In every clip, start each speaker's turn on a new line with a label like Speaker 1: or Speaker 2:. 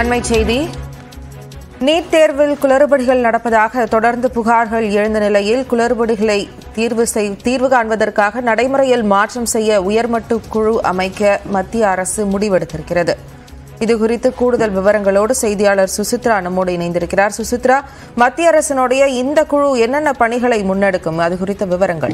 Speaker 1: அண்மை செய்தி நீட் தேர்வில் குளறுபடிகள் நடப்பதாக தொடர்ந்து புகார்கள் எழுந்த நிலையில் குளறுபடிகளை தீர்வு செய் தீர்வு காண்பதற்காக நடைமுறையில் மாற்றம் செய்ய உயர்மட்ட குழு அமைக்க மத்திய அரசு முடிவெடுத்திருக்கிறது இதுகுறித்து கூடுதல் விவரங்களோடு செய்தியாளர் சுசித்ரா நம்மோடு இணைந்திருக்கிறார் சுசித்ரா மத்திய அரசினுடைய இந்த குழு என்னென்ன பணிகளை முன்னெடுக்கும் அது குறித்த விவரங்கள்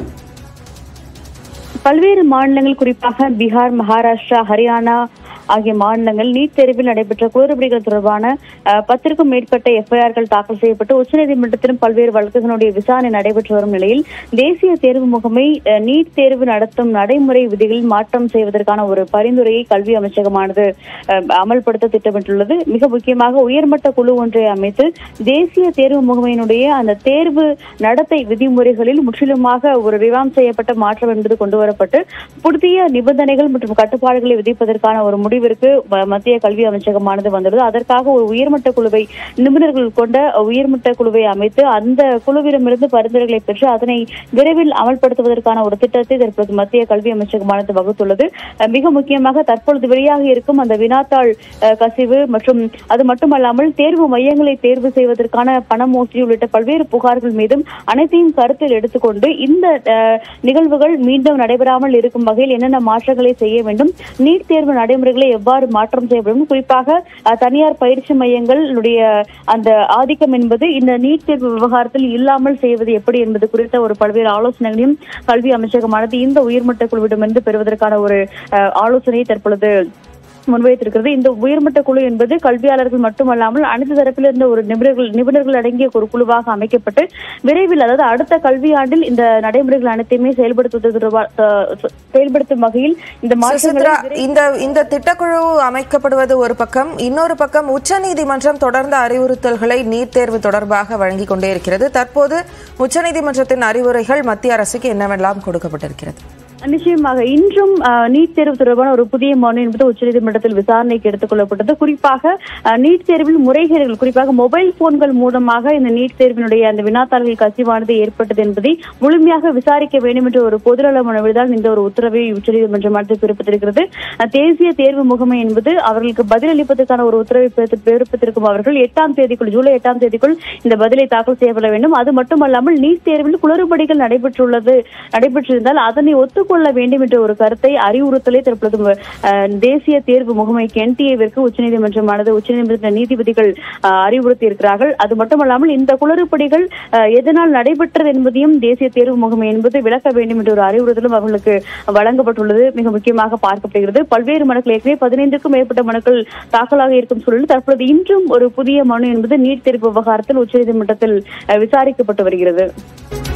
Speaker 2: பல்வேறு மாநிலங்கள் குறிப்பாக பீகார் மகாராஷ்டிரா ஹரியானா ஆகிய மாநிலங்கள் நீட் தேர்வில் நடைபெற்ற குளறுபடிகள் தொடர்பான அஹ், பத்திற்கும் மேற்பட்ட எஃப்ஐஆர்கள் தாக்கல் செய்யப்பட்டு உச்சநீதிமன்றத்திலும் பல்வேறு வழக்குகளுடைய விசாரணை நடைபெற்று வரும் நிலையில் தேசிய தேர்வு முகமை அஹ், நீட் தேர்வு நடத்தும் நடைமுறை விதிகளில் மாற்றம் செய்வதற்கான ஒரு பரிந்துரையை கல்வி அமைச்சகமானது அஹ், அமல்படுத்த திட்டமிட்டுள்ளது மிக முக்கியமாக உயர்மட்ட குழு ஒன்றை அமைத்து தேசிய தேர்வு முகமையினுடைய அந்த தேர்வு நடத்தை விதிமுறைகளில் முற்றிலுமாக ஒரு ரிவாம் செய்யப்பட்ட மாற்றம் என்பது கொண்டு வரப்பட்டு புதிய நிபந்தனைகள் மற்றும் கட்டுப்பாடுகளை விதிப்பதற்கான ஒரு முடிவிற்கு ம- மத்திய கல்வி அமைச்சகமானது வந்துள்ளது அதற்காக ஒரு உயர்மட்ட குழுவை நிபுணர்கள் கொண்ட உயர்மட்ட குழுவை அமைத்து அந்த குழுவிடமிருந்து பரிந்துரைகளை பெற்று அதனை விரைவில் அமல்படுத்துவதற்கான ஒரு திட்டத்தை தற்போது மத்திய கல்வி அமைச்சகமானது வகுத்துள்ளது அஹ் மிக முக்கியமாக தற்பொழுது வெளியாக இருக்கும் அந்த வினாத்தாள் அஹ், கசிவு மற்றும் அது மட்டுமல்லாமல் தேர்வு மையங்களை தேர்வு செய்வதற்கான பண மோசடி உள்ளிட்ட பல்வேறு புகார்கள் மீதும் அனைத்தையும் கருத்தில் எடுத்துக்கொண்டு இந்த அஹ், நிகழ்வுகள் மீண்டும் நடைபெறாமல் இருக்கும் வகையில் என்னென்ன மாற்றங்களை செய்ய வேண்டும் நீட் தேர்வு நடைமுறைகளை எவ்வாறு மாற்றம் செய்யப்படும் குறிப்பாக அஹ், தனியார் பயிற்சி மையங்களுடைய அந்த ஆதிக்கம் என்பது இந்த நீட் தேர்வு விவகாரத்தில் இல்லாமல் செய்வது எப்படி என்பது குறித்த ஒரு பல்வேறு ஆலோசனைகளையும் கல்வி அமைச்சகமானது இந்த உயர்மட்ட குழுவிடமிருந்து பெறுவதற்கான ஒரு அஹ், ஆலோசனையை தற்பொழுது முன்வைத்திருக்கிறது இந்த உயர்மட்ட குழு என்பது கல்வியாளர்கள் மட்டுமல்லாமல் அனைத்து தரப்பிலிருந்த ஒரு நிபுணர்கள் நிபுணர்கள் அடங்கிய ஒரு குழுவாக அமைக்கப்பட்டு விரைவில் அதாவது அடுத்த கல்வியாண்டில் இந்த நடைமுறைகள் அனைத்தையுமே செயல்படுத்துவது தொடர்பா- அஹ் செயல்படுத்தும் வகையில் இந்த மாற்றங்களை
Speaker 1: சுசித்ரா இந்த இந்த திட்டக்குழு அமைக்கப்படுவது ஒரு பக்கம் இன்னொரு பக்கம் உச்சநீதிமன்றம் தொடர்ந்த அறிவுறுத்தல்களை நீட் தேர்வு தொடர்பாக வழங்கிக் கொண்டே இருக்கிறது தற்போது உச்சநீதிமன்றத்தின் அறிவுரைகள் மத்திய அரசுக்கு என்னவெல்லாம் கொடுக்கப்பட்டிருக்கிறது
Speaker 2: நிச்சயமாக இன்றும் அஹ், நீட் தேர்வு தொடர்பான ஒரு புதிய மனு என்பது உச்சநீதிமன்றத்தில் விசாரணைக்கு எடுத்துக் கொள்ளப்பட்டது குறிப்பாக அஹ், நீட் தேர்வில் முறைகேடுகள் குறிப்பாக மொபைல் போன்கள் மூலமாக இந்த நீட் தேர்வினுடைய அந்த வினாத்தாள்கள் கசிவானது ஏற்பட்டது என்பதை முழுமையாக விசாரிக்க வேண்டும் என்ற ஒரு பொதுநல மனுவில் தான் இந்த ஒரு உத்தரவை உச்சநீதிமன்றமானது பிறப்பித்திருக்கிறது அஹ், தேசிய தேர்வு முகமை என்பது அவர்களுக்கு பதிலளிப்பதற்கான ஒரு உத்தரவை பிறப்பி- பிறப்பித்திருக்கும் அவர்கள் எட்டாம் தேதிக்குள் ஜூலை எட்டாம் தேதிக்குள் இந்த பதிலை தாக்கல் செய்யப்பட வேண்டும் அது மட்டுமல்லாமல் நீட் தேர்வில் குளறுபடிகள் நடைபெற்றுள்ளது நடைபெற்றிருந்தால் அதனை ஒத்துக்கொள்ள வேண்டும் என்ற ஒரு கருத்தை அறிவுறுத்தலை தற்பொழுது அஹ், தேசிய தேர்வு முகமைக்கு என்டிஏவிற்கு உச்சநீதிமன்றமானது உச்சநீதிமன்ற நீதிபதிகள் அஹ், அறிவுறுத்தி இருக்கிறார்கள் அது மட்டுமல்லாமல் இந்த குளறுபடிகள் அஹ், எதனால் நடைபெற்றது என்பதையும் தேசிய தேர்வு முகமை என்பது விளக்க வேண்டும் என்ற ஒரு அறிவுறுத்தலும் அவர்களுக்கு வழங்கப்பட்டுள்ளது மிக முக்கியமாக பார்க்கப்படுகிறது பல்வேறு மனுக்கள் ஏற்கனவே பதினைந்துக்கும் மேற்பட்ட மனுக்கள் தாக்கலாக இருக்கும் சூழலில் தற்பொழுது இன்றும் ஒரு புதிய மனு என்பது நீட் தேர்வு விவகாரத்தில் உச்சநீதிமன்றத்தில் அஹ், விசாரிக்கப்பட்டு வருகிறது